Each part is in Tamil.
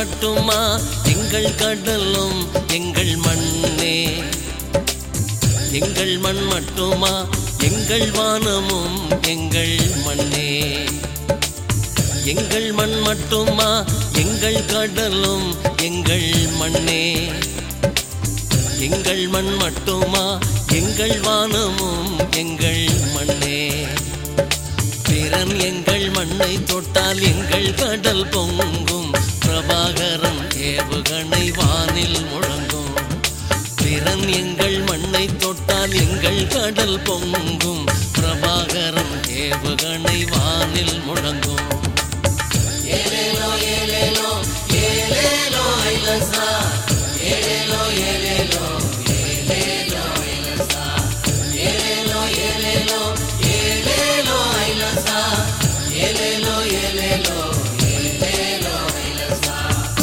மட்டுமா எங்கள் கடலும் எங்கள் மண்ணே எங்கள் மண் மட்டுமா எங்கள் வானமும் எங்கள் மண்ணே எங்கள் மண் மட்டுமா எங்கள் கடலும் எங்கள் மண்ணே எங்கள் மண் மட்டுமா எங்கள் வானமும் எங்கள் மண்ணே பிறன் எங்கள் மண்ணை தொட்டால் எங்கள் கடல் பொங்கும் பிரபாகரன் ஏவுகணை வானில் முழங்கும் பிறன் எங்கள் மண்ணை தொட்டால் எங்கள் கடல் பொங்கும் பிரபாகரன் ஏவுகணை வானில் முழங்கும் ஏலேலோ ஏலேலோ ஏலேலோ ஐலசா ஏலேலோ ஏலேலோ ஏலேலோ ஐலசா ஏலேலோ ஏலேலோ ஏலேலோ ஐலசா ஏலேலோ ஏலேலோ ஏலேலோ ஐலசா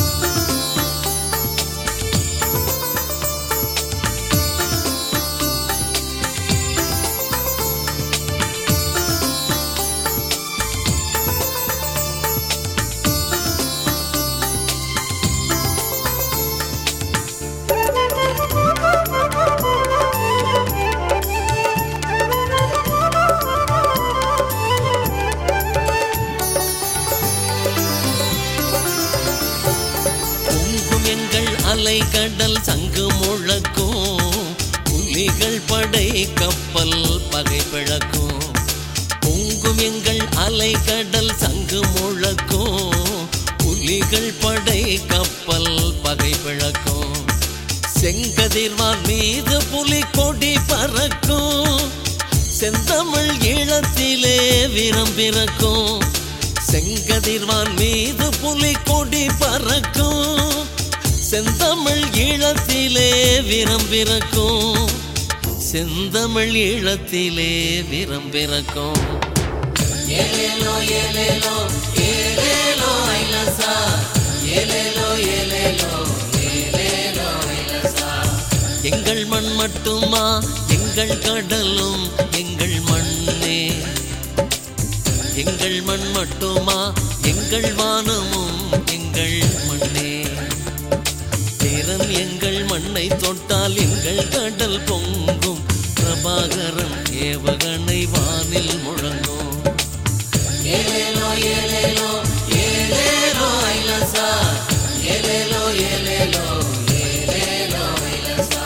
பொங்கும் எங்கள் அலை கடல் சங்கு முழக்கும் புலிகள் படை கப்பல் பகை பிழக்கும் பொங்கும் எங்கள் அலை கடல் சங்கு முழக்கும் புலிகள் படை கப்பல் பகை பிழக்கும் செங்கதிர்வான் மீது புலி கொடி பறக்கும் செந்தமிழ் ஈழத்திலே வீரம் பிறக்கும் செங்கதிர்வான் மீது புலி கொடி பறக்கும் செந்தமிழ் ஈழத்திலே வீரம் பிறக்கும் செந்தமிழ் ஈழத்திலே வீரம் பிறக்கும் ஏலேலோ ஏலேலோ ஏலேலோ ஐலசா ஏலேலோ ஏலேலோ ஏலேலோ ஐலசா எங்கள் மண் மட்டுமா எங்கள் கடலும் எங்கள் மண்ணே எங்கள் மண் மட்டுமா எங்கள் வானமும் எங்கள் மண்ணே பிறன் எங்கள் மண்ணை தொட்டால் எங்கள் கடல் பொங்கும் பிரபாகரன் ஏவகனை வானில் முழங்கும் ஏலேலோ ஏலேலோ ஏலேலோ ஐலசா ஏலேலோ ஏலேலோ ஏலேலோ ஐலசா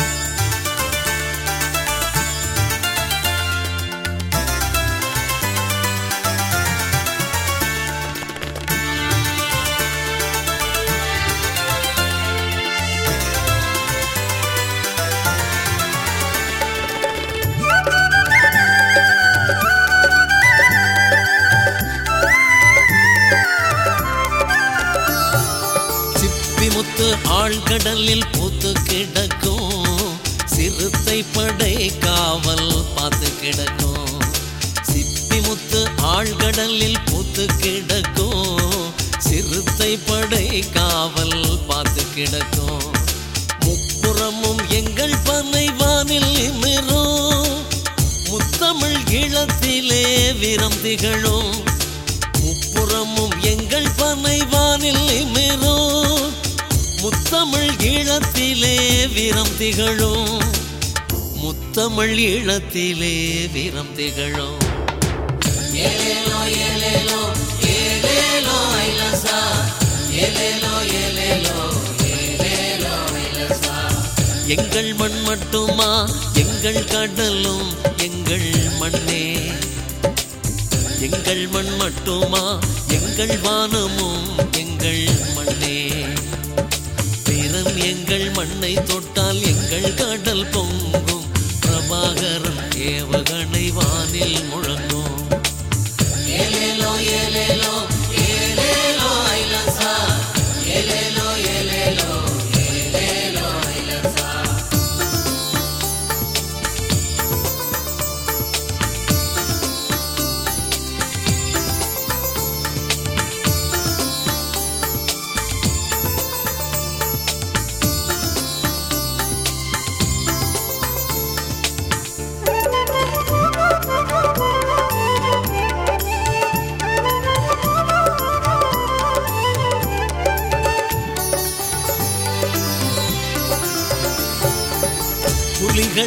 சிப்பி முத்து ஆழ்கடலில் பூத்து கிடக்கும் சிறுத்தை படை காவல் பார்த்து கிடக்கும் சிப்பி முத்து ஆழ்கடலில் பூத்து கிடக்கும் சிறுத்தை படை காவல் பார்த்து கிடக்கும் முப்புறமும் எங்கள் பனை வானில் நிமிரும் முத்தமிழ் ஈழத்திலே வீரம் திகழும் முப்புறமும் எங்கள் பனை வானில் நிமிரும் முத்தமிழ் ஈழத்திலே வீரம் திகழும் முத்தமிழ் ஈழத்திலே வீரம் திகழும் ஏலேலோ ஏலேலோ ஏலேலோ ஐலசா ஏலேலோ ஏலேலோ ஏலேலோ ஐலசா எங்கள் மண் மட்டுமா எங்கள் கடலும் எங்கள் மண்ணே எங்கள் மண் மட்டுமா எங்கள் வானமும் எங்கள் மண்ணே பிறன் எங்கள் மண்ணை தொட்டால் எங்கள் கடல் பொங்கும் பிரபாகரன் ஏவகணை வானில் முழங்கும் ஏலேலோ ஏலேலோ ஏலேலோ ஐலசா ஏலேலோ ஏலேலோ ஏலேலோ ஐலசா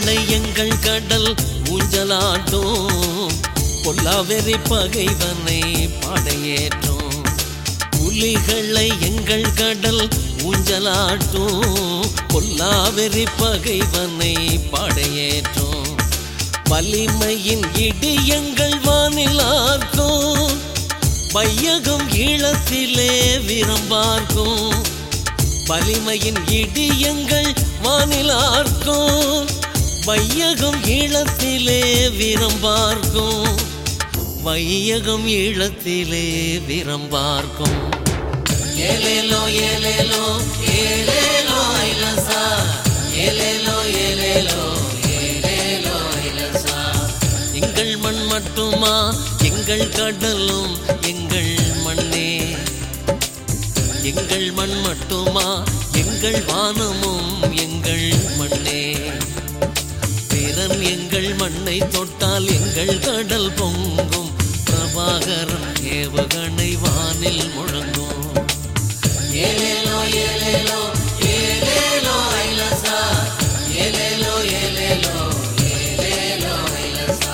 புலிகளை எங்கள் கடல் ஊஞ்சலாட்டும் பொல்லாவெறி பகைவனை பாடையேற்றும் புலிகளை எங்கள் கடல் ஊஞ்சலாட்டும் பொல்லாவெறி பகைவனை பாடையேற்றும் வலிமையின் இடி எங்கள் வானிலார்க்கும் வையகம் ஈழத்திலே விரும்பார்க்கும் வலிமையின் இடி எங்கள் வானிலார்க்கும் வையகம் ஈழத்திலே விரும்பார்க்கும் வையகம் ஈழத்திலே விரும்பார்க்கும் ஏலேலோ ஏலேலோ ஏலேலோ ஐலசா ஏலேலோ ஏலேலோ ஏலேலோ ஐலசா எங்கள் மண் மட்டுமா எங்கள் கடலும் எங்கள் மண்ணே எங்கள் மண் மட்டுமா எங்கள் வானமும் எங்கள் மண்ணே பிறன் எங்கள் மண்ணை தொட்டால் எங்கள் கடல் பொங்கும் பிரபாகரன் ஏவுகணை வானில் முழங்கும் ஏலேலோ ஏலேலோ ஏலேலோ ஐலசா ஏலேலோ ஏலேலோ ஏலேலோ ஐலசா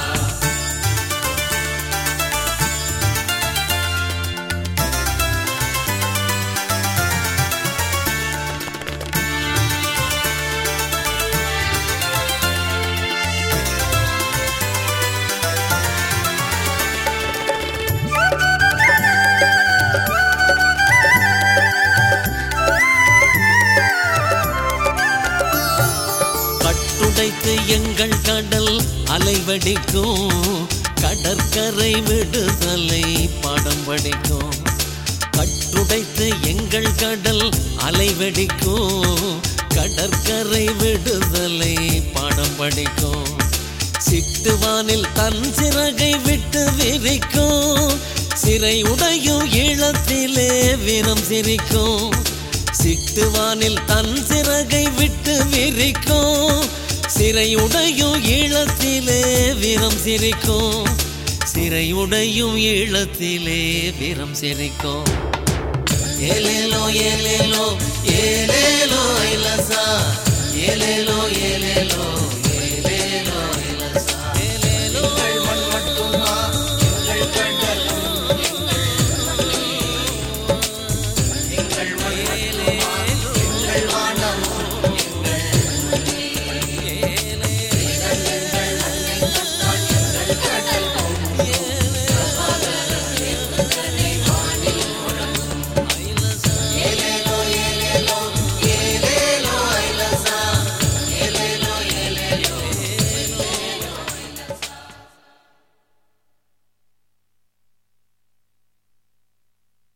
கட்டுடைத்து எங்கள் கடல் அலைவடிக்கும் கடற்கரை விடுதலை பாடம் படிக்கும் கட்டுடைத்து எங்கள் கடல் அலைவடிக்கும் கடற்கரை விடுதலை பாடம் படிக்கும் சிட்டுவானில் தன் சிறகை விட்டு விரிக்கும் சிறை உடையும் ஈழத்திலே வீரம் சிரிக்கும் சிட்டுவானில் தன் சிறகை விட்டு விரிக்கும் சிறை உடையும் ஈழத்திலே வீரம் சிரிக்கும் சிறை உடையும் ஈழத்திலே வீரம் சிரிக்கும் ஏலேலோ ஏலேலோ ஏலேலோ ஐலசா ஏலேலோ ஏலேலோ